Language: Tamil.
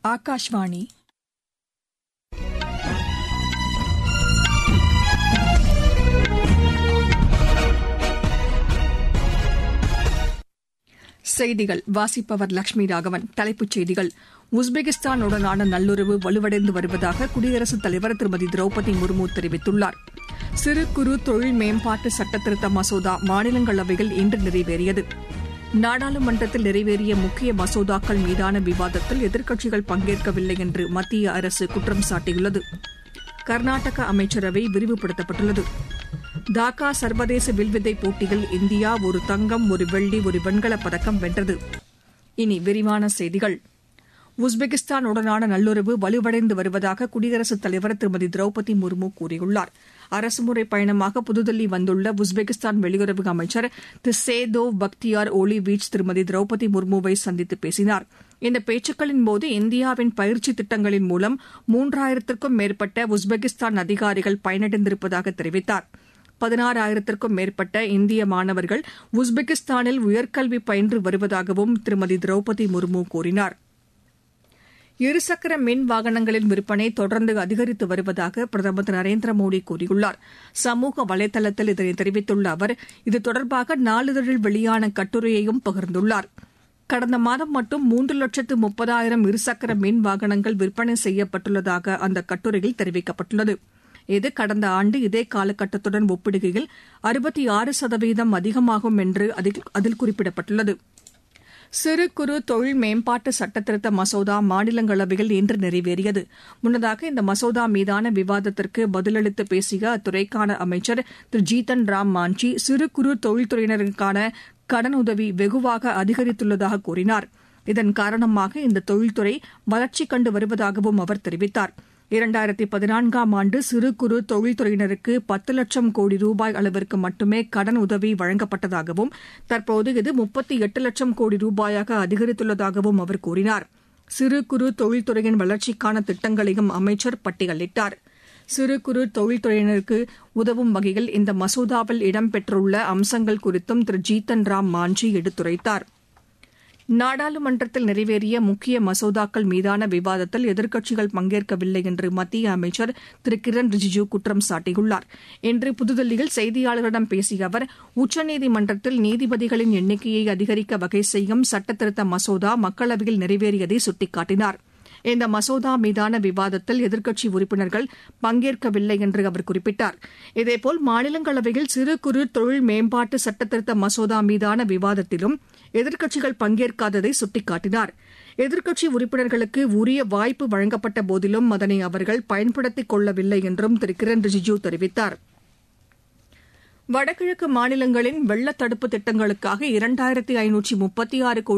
ஆகாஷ்வாணி செய்திகள் வாசிப்பவர் லட்சுமி ராகவன் தலைப்புச் செய்திகள் உஸ்பெகிஸ்தானுடனான நல்லுறவு வலுவடைந்து வருவதாக குடியரசுத் தலைவர் திருமதி திரௌபதி முர்மு தெரிவித்துள்ளார் சிறு குறு தொழில் மேம்பாட்டு சட்டத்திருத்த மசோதா மாநிலங்களவையில் இன்று நிறைவேறியது நாடாளுமன்றத்தில் நிறைவேறிய முக்கிய மசோதாக்கள் மீதான விவாதத்தில் எதிர்க்கட்சிகள் பங்கேற்கவில்லை என்று மத்திய அரசு குற்றம் சாட்டியுள்ளது கர்நாடக அமைச்சரவை விரிவுபடுத்தப்பட்டுள்ளது டாக்கா சர்வதேச வில்வித்தை போட்டியில் இந்தியா ஒரு தங்கம் ஒரு வெள்ளி ஒரு வெண்கலப் பதக்கம் வென்றது இனி விரிவான செய்திகள் உஸ்பெகிஸ்தானுடனான நல்லுறவு வலுவடைந்து வருவதாக குடியரசுத் தலைவர் திருமதி திரௌபதி முர்மு கூறியுள்ளார் அரசுமுறை பயணமாக புதுதில்லி வந்துள்ள உஸ்பெகிஸ்தான் வெளியுறவு அமைச்சர் திரு சேதோவ் பக்தியார் ஒலிவீச் திருமதி திரௌபதி முர்முவை சந்தித்து பேசினார் இந்த பேச்சுக்களின்போது இந்தியாவின் பயிற்சி திட்டங்களின் மூலம் மூன்றாயிரத்திற்கும் மேற்பட்ட உஸ்பெகிஸ்தான் அதிகாரிகள் பயனடைந்திருப்பதாக தெரிவித்தார் பதினாறாயிரத்திற்கும் மேற்பட்ட இந்திய மாணவர்கள் உஸ்பெகிஸ்தானில் உயர்கல்வி பயின்று வருவதாகவும் திருமதி திரௌபதி முர்மு கூறினார் இருசக்கர மின் வாகனங்களின் விற்பனை தொடர்ந்து அதிகரித்து வருவதாக பிரதமர் திரு நரேந்திர மோடி கூறியுள்ளார் சமூக வலைதளத்தில் இதனை தெரிவித்துள்ள அவர் இது தொடர்பாக நாளிதழில் வெளியான கட்டுரையையும் பகிர்ந்துள்ளார் கடந்த மாதம் மட்டும் மூன்று லட்சத்து முப்பதாயிரம் இருசக்கர மின் வாகனங்கள் விற்பனை செய்யப்பட்டுள்ளதாக அந்த கட்டுரையில் தெரிவிக்கப்பட்டுள்ளது இது கடந்த ஆண்டு இதே காலகட்டத்துடன் ஒப்பிடுகையில் அறுபத்தி ஆறு சதவீதம் அதிகமாகும் என்று அதில் குறிப்பிடப்பட்டுள்ளது சிறு குறு தொழில் மேம்பாட்டு சட்டத்திருத்த மசோதா மாநிலங்களவையில் இன்று நிறைவேறியது முன்னதாக இந்த மசோதா மீதான விவாதத்திற்கு பதிலளித்து பேசிய அத்துறைக்கான அமைச்சர் திரு ஜீதன் ராம் மாஞ்சி சிறு குறு தொழில்துறையினருக்கான கடனுதவி வெகுவாக அதிகரித்துள்ளதாக கூறினார் இதன் காரணமாக இந்த தொழில்துறை வளர்ச்சி கண்டு வருவதாகவும் அவர் தெரிவித்தார் இரண்டாயிரத்தி பதினான்காம் ஆண்டு சிறு குறு தொழில்துறையினருக்கு பத்து லட்சம் கோடி ரூபாய் அளவிற்கு மட்டுமே கடன் உதவி வழங்கப்பட்டதாகவும் தற்போது இது முப்பத்தி எட்டு லட்சம் கோடி ரூபாயாக அதிகரித்துள்ளதாகவும் அவர் கூறினார் சிறு குறு தொழில்துறையின் வளர்ச்சிக்கான திட்டங்களையும் அமைச்சர் பட்டியலிட்டார் சிறு குறு தொழில்துறையினருக்கு உதவும் வகையில் இந்த மசோதாவில் இடம்பெற்றுள்ள அம்சங்கள் குறித்தும் திரு ஜீத்தன் ராம் மாஞ்சி எடுத்துரைத்தாா் நாடாளுமன்றத்தில் நிறைவேறிய முக்கிய மசோதாக்கள் மீதான விவாதத்தில் எதிர்க்கட்சிகள் பங்கேற்கவில்லை என்று மத்திய அமைச்சர் திரு கிரண் ரிஜிஜூ குற்றம் சாட்டியுள்ளார் இன்று புதுதில்லியில் செய்தியாளர்களிடம் பேசிய அவர் உச்சநீதிமன்றத்தில் நீதிபதிகளின் எண்ணிக்கையை அதிகரிக்க வகை செய்யும் சட்டத்திருத்த மசோதா மக்களவையில் நிறைவேறியதை சுட்டிக்காட்டினார் இந்த மசோதா மீதான விவாதத்தில் எதிர்க்கட்சி உறுப்பினர்கள் பங்கேற்கவில்லை என்று அவர் குறிப்பிட்டார் இதேபோல் மாநிலங்களவையில் சிறு குறு தொழில் மேம்பாட்டு சட்டத்திருத்த மசோதா மீதான விவாதத்திலும் எதிர்க்கட்சிகள் பங்கேற்காததை சுட்டிக்காட்டினார் எதிர்க்கட்சி உறுப்பினர்களுக்கு உரிய வாய்ப்பு வழங்கப்பட்ட போதிலும் அதனை அவர்கள் பயன்படுத்திக் கொள்ளவில்லை என்றும் திரு கிரண் ரிஜிஜூ தெரிவித்தார் வடகிழக்கு மாநிலங்களின் வெள்ள தடுப்பு திட்டங்களுக்காக இரண்டாயிரத்தி ஐநூற்றி முப்பத்தி ஆறு கோடி